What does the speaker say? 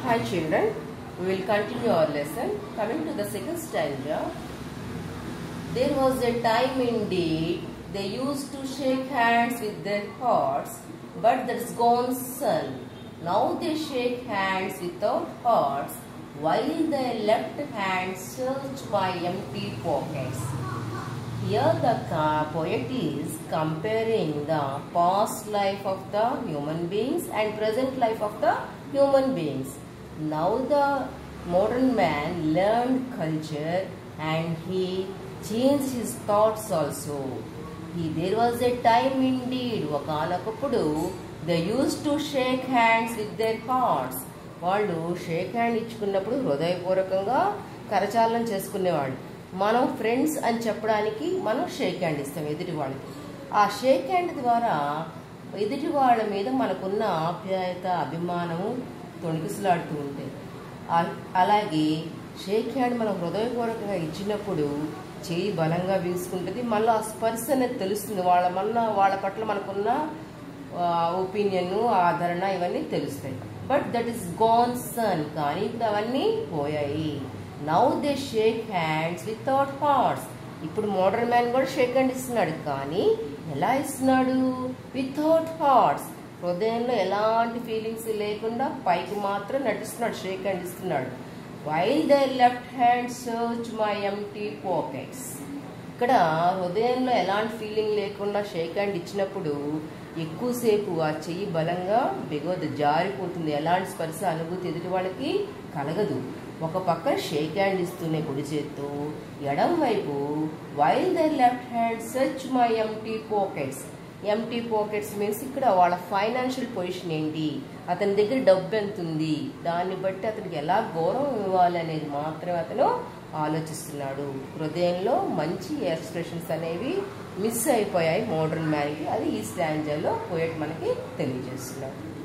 Hi children, we will continue our lesson. Coming to the second stanza. There was a time indeed they used to shake hands with their hearts, but that's gone son. Now they shake hands without hearts, while their left hands search by empty pockets. Here the ca- poet is comparing the past life of the human beings and present life of the human beings. Now the modern man learned culture and he changed his thoughts also. He, there was a time indeed ఒకనొకప్పుడు they use to shake hands with their hearts వాళ్ళు shake hand ఇచ్చుకున్నప్పుడు హృదయపూర్వకంగా కరచాలనం చేసుకునేవాళ్ళు మనం friends అని చెప్పడానికి మనం shake hand ఇస్తాం ఎదుటి వాళ్ళకి ఆ షేక్ హ్యాండ్ ద్వారా ఎదుటి వాళ్ళ మీద మనకున్న ఆప్యాయత అభిమానము తొణికిసలాడుతూ ఉంటాయి ఆ- అలాగే షేక్ హ్యాండ్ మనం హృదయపూర్వకంగా ఇచ్చినప్పుడు చేయి బలంగా వీసుకుంటుంది మళ్ళీ ఆ స్పర్శ అనేది తెలుస్తుంది వాళ్ళ మన వాళ్ళ పట్ల మనకున్న ఒపీనియన్ ఆదరణ ఇవన్నీ తెలుస్తాయి but that is gone soon కానీ ఇప్పుడు అవన్నీ పోయాయి now they shake hands without hearts ఇప్పుడు మోడర్న్ మ్యాన్ కూడా షేక్ హ్యాండ్ ఇస్తున్నాడు కానీ ఎలా ఇస్తున్నాడు వితౌట్ హార్ట్స్ హృదయంలో ఎలాంటి ఫీలింగ్స్ లేకుండా పైకి మాత్రం నటిస్తున్నాడు షేక్ హ్యాండ్ ఇస్తున్నాడు while the left hand search my empty pockets ఇక్కడ హృదయంలో ఎలాంటి ఫీలింగ్ లేకుండా షేక్ హ్యాండ్ ఇచ్చినప్పుడు ఎక్కువసేపు ఆ చెయ్యి బలంగా బిగోదు జారిపోతుంది ఎలాంటి స్పర్శ అనుభూతి ఎదుటి వాళ్ళకి కలగదు ఒక పక్క షేక్ హ్యాండ్ ఇస్తూనే కుడి చేత్తో ఎడం వైపు while the left hand search my empty pockets empty pockets means ఇక్కడ వాళ్ళ ఫైనాన్షియల్ పొజిషన్ ఏంటి అతని దగ్గర డబ్బు ఎంత ఉంది దాన్ని బట్టి అతనికి ఎలా గౌరవం ఇవ్వాలి అనేది మాత్రమే అతను ఆలోచిస్తున్నాడు హృదయంలో మంచి ఎక్స్ప్రెషన్స్ అనేవి మిస్ అయిపోయాయి మోడర్న్ మ్యాన్కి అది ఈ స్టాంజర్లో పోయేట్ మనకి తెలియజేస్తున్నాడు